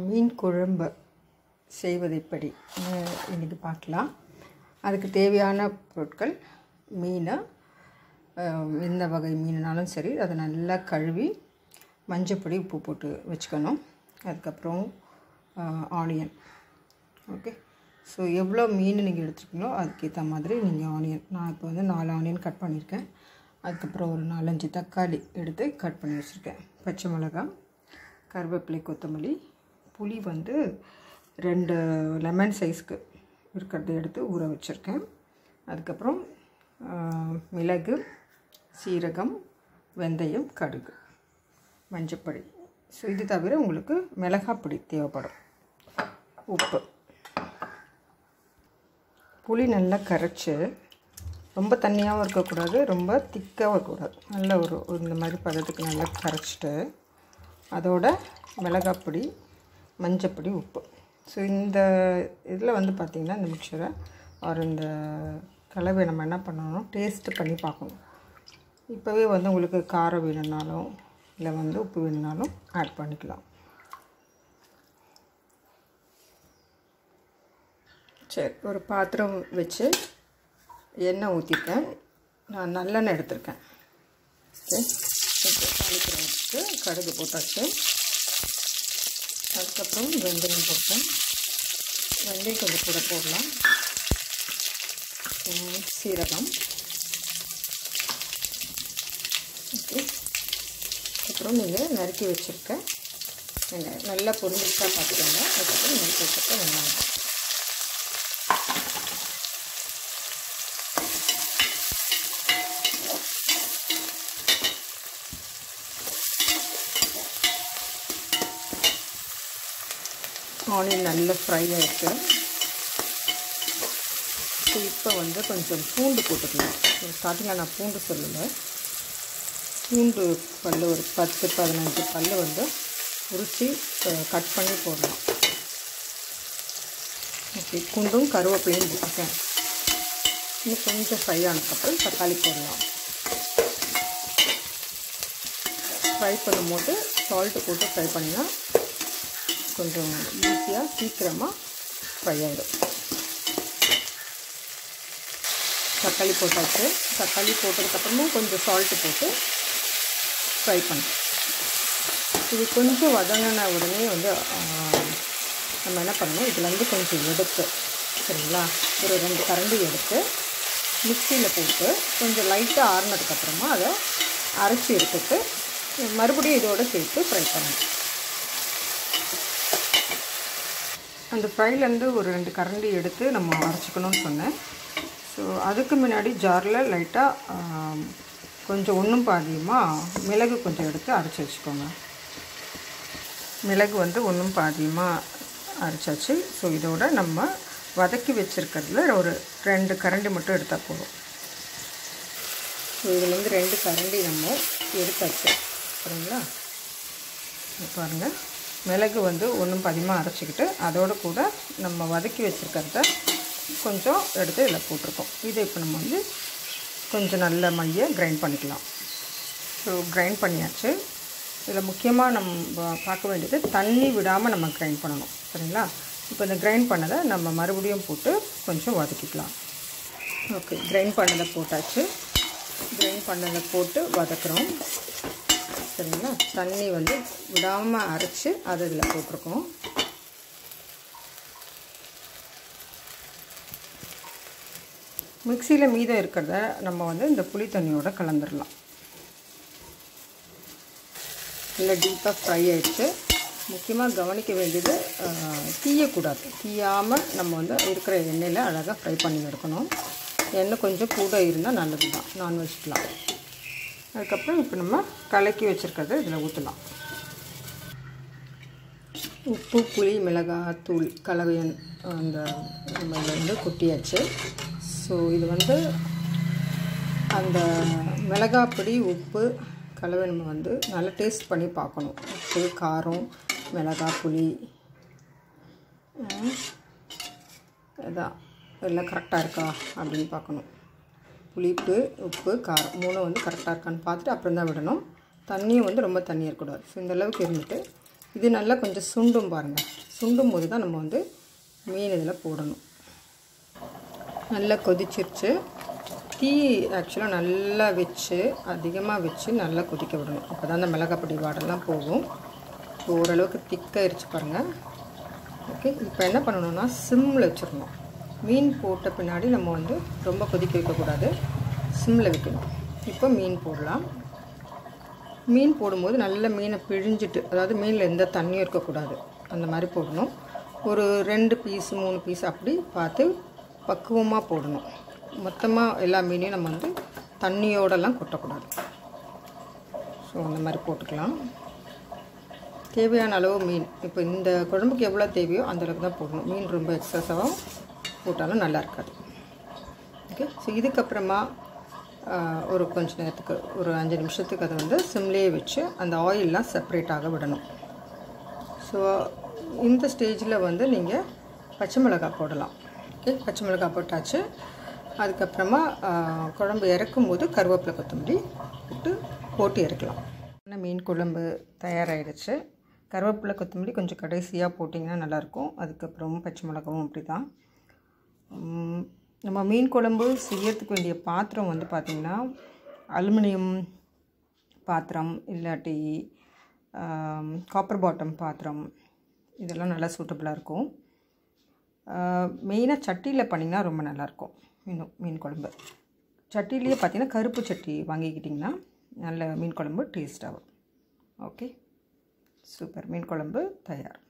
மீன் குழம்பு செய்வது எப்படி இன்றைக்கி பார்க்கலாம் அதுக்கு தேவையான பொருட்கள் மீனை அஹ், எந்த வகை மீனுனாலும் சரி அதை நல்லா கழுவி மஞ்சப்பொடி உப்பு போட்டு வச்சுக்கணும் அதுக்கப்புறம் ஆனியன் ஓகே ஸோ எவ்வளோ மீன் நீங்கள் எடுத்துருக்கீங்களோ அதுக்கேற்ற மாதிரி நீங்கள் ஆனியன் நான் இப்போ வந்து நாலு ஆனியன் கட் பண்ணியிருக்கேன் அதுக்கப்புறம் ஒரு நாலஞ்சு தக்காளி எடுத்து கட் பண்ணி வச்சுருக்கேன் பச்சை மிளகாய் கருவேப்பிலை கொத்தமல்லி புளி வந்து ரெண்டு லெமன் சைஸ்க்கு இருக்கிறத எடுத்து ஊற வச்சுருக்கேன் அதுக்கப்புறம் ஆஹ், மிளகு சீரகம் வெந்தயம் கடுகு மஞ்சப்பொடி ஸோ இது தவிர உங்களுக்கு மிளகாய் பொடி தேவைப்படும் உப்பு புளி நல்லா கரைச்சி ரொம்ப தண்ணியாகவும் இருக்கக்கூடாது ரொம்ப திக்காகவும் இருக்கக்கூடாது நல்ல ஒரு ஒரு இந்த மாதிரி பதத்துக்கு நல்லா கரைச்சிட்டு அதோட மிளகாய் பொடி மஞ்சப்பொடி உப்பு ஸோ இந்த இதில் வந்து பார்த்திங்கன்னா இந்த மிக்சரை ஒரு இந்த கலவை நம்ம என்ன பண்ணணும் டேஸ்ட்டு பண்ணி பார்க்கணும் இப்போவே வந்து உங்களுக்கு காரம் வேணும்னாலும் இல்லை வந்து உப்பு வேணும்னாலும் ஆட் பண்ணிக்கலாம் சரி ஒரு பாத்திரம் வச்சு எண்ணெய் ஊற்றிருக்கேன் நான் நல்லெண்ணெய் எடுத்திருக்கேன் ஓகே இப்போ தாளிக்கிறதுக்கு கடுகு போட்டாச்சு அதுக்கப்புறம் வெந்தயம் போட்டேன் வெந்தயம் கொஞ்சம் கூட போடலாம் உம், சீரகம் ஓகே அப்புறம் நீங்கள் நறுக்கி வச்சுருக்க வெங்காயம் நல்லா பொரிஞ்சிட்டா பார்த்துக்கோங்க அதுக்கப்புறம் நறுக்கி வச்சுருக்க வெங்காயம் ஆனியன் நல்ல ஃப்ரை ஆகிருக்கு ஸோ இப்போ வந்து கொஞ்சம் பூண்டு போட்டுக்கலாம் ஸ்டார்டிங்கில் நான் பூண்டு சொல்லலை பூண்டு பல் ஒரு பத்து பதினஞ்சு பல் வந்து உரித்து கட் பண்ணி போடலாம் ஓகே பூண்டும் கருவேப்பிலையும் போட்டுருக்கேன் இன்னும் கொஞ்சம் ஃப்ரை ஆனதுக்கப்புறம் தக்காளி போடலாம் ஃப்ரை பண்ணும்போது சால்ட்டு போட்டு ஃப்ரை பண்ணிங்கன்னா கொஞ்சம் ஈஸியாக சீக்கிரமாக ஃப்ரை ஆகிடும் தக்காளி போட்டாச்சு தக்காளி போட்டதுக்கப்புறமும் கொஞ்சம் சால்ட்டு போட்டு ஃப்ரை பண்ணேன் இது கொஞ்சம் வதங்கின உடனே வந்து ஆ, நம்ம என்ன பண்ணணும் இதுலேருந்து கொஞ்சம் எடுத்து சரிங்களா ஒரு ரெண்டு கரண்டி எடுத்து மிக்சியில் போட்டு கொஞ்சம் லைட்டாக ஆறுனதுக்கப்புறமா அதை அரைச்சி எடுத்துட்டு மறுபடியும் இதோட சேர்த்து ஃப்ரை பண்ணணும் அந்த ஃப்ரைலேருந்து ஒரு ரெண்டு கரண்டி எடுத்து நம்ம அரைச்சிக்கணும்னு சொன்னேன் ஸோ அதுக்கு முன்னாடி ஜாரில் லைட்டாக கொஞ்சம் ஒன்றும் பாதியமாக மிளகு கொஞ்சம் எடுத்து அரைச்சி வச்சுக்கோங்க மிளகு வந்து ஒன்றும் பாதியமாக அரைச்சாச்சு ஸோ இதோட நம்ம வதக்கி வச்சுருக்கிறதுல ஒரு ரெண்டு கரண்டி மட்டும் எடுத்தால் போதும் ஸோ இதுலேருந்து ரெண்டு கரண்டி நம்ம எடுத்தாச்சு சரிங்களா இங்க பாருங்கள் மிளகு வந்து ஒன்றும் பதிமாக அரைச்சிக்கிட்டு அதோட கூட நம்ம வதக்கி வச்சுருக்கிறத கொஞ்சம் எடுத்து இதில் போட்டிருக்கோம் இதை இப்போ நம்ம வந்து கொஞ்சம் நல்ல மைய கிரைண்ட் பண்ணிக்கலாம் ஸோ கிரைண்ட் பண்ணியாச்சு இதில் முக்கியமாக நம்ம பார்க்க வேண்டியது தண்ணி விடாமல் நம்ம கிரைண்ட் பண்ணணும் சரிங்களா இப்போ இந்த கிரைண்ட் பண்ணதை நம்ம மறுபடியும் போட்டு கொஞ்சம் வதக்கிக்கலாம் ஓகே கிரைண்ட் பண்ணதை போட்டாச்சு கிரைண்ட் பண்ணதை போட்டு வதக்குறோம் சரிங்களா தண்ணி வந்து விடாமல் அரைச்சி அதை இதில் போட்டிருக்கோம் மிக்சியில் மீதம் இருக்கிறத நம்ம வந்து இந்த புளி தண்ணியோட கலந்துடலாம் நல்லா டீப்பாக ஃப்ரை ஆயிடுச்சு முக்கியமாக கவனிக்க வேண்டியது ஆஹ், தீயக்கூடாது தீயாமல் நம்ம வந்து இருக்கிற எண்ணெயில் அழகாக ஃப்ரை பண்ணி எடுக்கணும் எண்ணெய் கொஞ்சம் கூட இருந்தால் நல்லது தான் நான்வெஜ்க்கெலாம் அதுக்கப்புறம் இப்போ நம்ம கலக்கி வச்சுருக்கிறத இதில் ஊற்றலாம் உப்பு புளி மிளகாய் தூள் கலவையன் அந்த நம்ம இதில் வந்து கொட்டியாச்சு ஸோ இது வந்து அந்த மிளகாய் பொடி உப்பு கலவை நம்ம வந்து நல்லா டேஸ்ட் பண்ணி பார்க்கணும் உப்பு காரம் மிளகாய் புளி உம், இதான் எல்லாம் கரெக்டாக இருக்கா அப்படின்னு பார்க்கணும் புளிப்பு உப்பு காரம் மூணும் வந்து கரெக்டாக இருக்கான்னு பார்த்துட்டு அப்புறம் தான் விடணும் தண்ணியும் வந்து ரொம்ப தண்ணி இருக்கக்கூடாது ஸோ இந்த அளவுக்கு இருந்துட்டு இது நல்லா கொஞ்சம் சுண்டும் பாருங்கள் சுண்டும் போது தான் நம்ம வந்து மீன் இதில் போடணும் நல்லா கொதிச்சிருச்சு தீ ஆக்சுவலாக நல்லா வச்சு அதிகமாக வச்சு நல்லா கொதிக்க விடணும் அப்போ தான் அந்த மிளகாப்பொடி வாடெல்லாம் போகும் இப்போ ஓரளவுக்கு திக்காயிருச்சு பாருங்கள் ஓகே இப்போ என்ன பண்ணணும்னா சிம்மில் வச்சிடணும் மீன் போட்ட பின்னாடி நம்ம வந்து ரொம்ப கொதிக்க வைக்கக்கூடாது சிம்மில் வைக்கணும் இப்போ மீன் போடலாம் மீன் போடும்போது நல்ல மீனை பிழிஞ்சிட்டு அதாவது மீனில் எந்த தண்ணியும் இருக்கக்கூடாது அந்த மாதிரி போடணும் ஒரு ரெண்டு பீஸ் மூணு பீஸ் அப்படி பார்த்து பக்குவமாக போடணும் மொத்தமாக எல்லா மீனையும் நம்ம வந்து தண்ணியோடலாம் கொட்டக்கூடாது ஸோ அந்த மாதிரி போட்டுக்கலாம் தேவையான அளவு மீன் இப்போ இந்த குழம்புக்கு எவ்வளோ தேவையோ அந்த அளவுக்கு தான் போடணும் மீன் ரொம்ப எக்ஸஸாகவும் போட்டாலும் நல்லா இருக்காது ஓகே ஸோ இதுக்கப்புறமா ஆஹ், ஒரு கொஞ்ச நேரத்துக்கு ஒரு அஞ்சு நிமிஷத்துக்கு அதை வந்து சிம்லேயே வச்சு அந்த ஆயிலெலாம் செப்பரேட் ஆக விடணும் ஸோ இந்த ஸ்டேஜில் வந்து நீங்கள் பச்சை மிளகாய் போடலாம் ஓகே பச்சை மிளகாய் போட்டாச்சு அதுக்கப்புறமா ஆஹ், குழம்பு இறக்கும் போது கருவேப்பிலை கொத்தமல்லி போட்டு போட்டு இறக்கலாம் ஆனால் மீன் குழம்பு தயாராகிடுச்சு கருவேப்பிலை கொத்தமல்லி கொஞ்சம் கடைசியாக போட்டிங்கன்னா நல்லாயிருக்கும் அதுக்கப்புறம் பச்சை மிளகாவும் அப்படி தான் உம், நம்ம மீன் குழம்பு செய்யறதுக்கு வேண்டிய பாத்திரம் வந்து பார்த்திங்கன்னா அலுமினியம் பாத்திரம் இல்லாட்டி காப்பர் பாட்டம் பாத்திரம் இதெல்லாம் நல்லா சூட்டபுளாக இருக்கும் மெயினாக சட்டியில் பண்ணிங்கன்னா ரொம்ப நல்லாயிருக்கும் மீன் மீன் குழம்பு சட்டிலேயே பார்த்தீங்கன்னா கருப்பு சட்டி வாங்கிக்கிட்டிங்கன்னா நல்ல மீன் குழம்பு டேஸ்ட் ஆகும் ஓகே சூப்பர் மீன் குழம்பு தயார்